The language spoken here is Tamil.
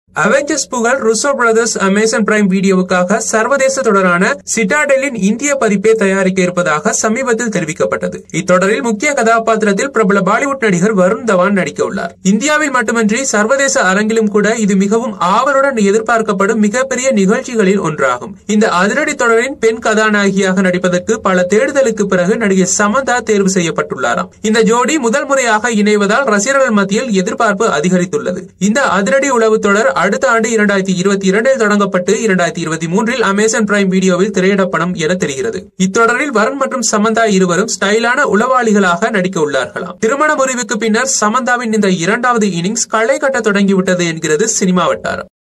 அவெஞ்சர்ஸ் புகழ் ருசோ பிரதர்ஸ் அமேசான் பிரைம் வீடியோவுக்காக சர்வதேச தொடரான சிட்டாடெலின் இந்திய பதிப்பை தயாரிக்க இருப்பதாக சமீபத்தில் தெரிவிக்கப்பட்டது இத்தொடரில் முக்கிய கதாபாத்திரத்தில் பிரபல பாலிவுட் நடிகர் வருண் தவான் நடிக்க உள்ளார் இந்தியாவில் மட்டுமின்றி சர்வதேச அரங்கிலும் கூட இது மிகவும் ஆவலுடன் எதிர்பார்க்கப்படும் மிகப்பெரிய நிகழ்ச்சிகளில் ஒன்றாகும் இந்த அதிரடி தொடரின் பெண் கதாநாயகியாக நடிப்பதற்கு பல தேடுதலுக்கு பிறகு நடிகை சமந்தா தேர்வு செய்யப்பட்டுள்ளாராம் இந்த ஜோடி முதல் முறையாக இணைவதால் ரசிகர்கள் மத்தியில் எதிர்பார்ப்பு அதிகரித்துள்ளது இந்த அதிரடி உளவு தொடர் அடுத்த ஆண்டு இரண்டாயிரத்தி இருபத்தி இரண்டில் தொடங்கப்பட்டு இரண்டாயிரத்தி இருபத்தி மூன்றில் அமேசான் பிரைம் வீடியோவில் திரையிடப்படும் என தெரிகிறது இத்தொடரில் வருண் மற்றும் சமந்தா இருவரும் ஸ்டைலான உளவாளிகளாக நடிக்க உள்ளார்களாம் திருமண முறிவுக்கு பின்னர் சமந்தாவின் இந்த இரண்டாவது இன்னிங்ஸ் களை கட்ட தொடங்கிவிட்டது என்கிறது சினிமா வட்டாரம்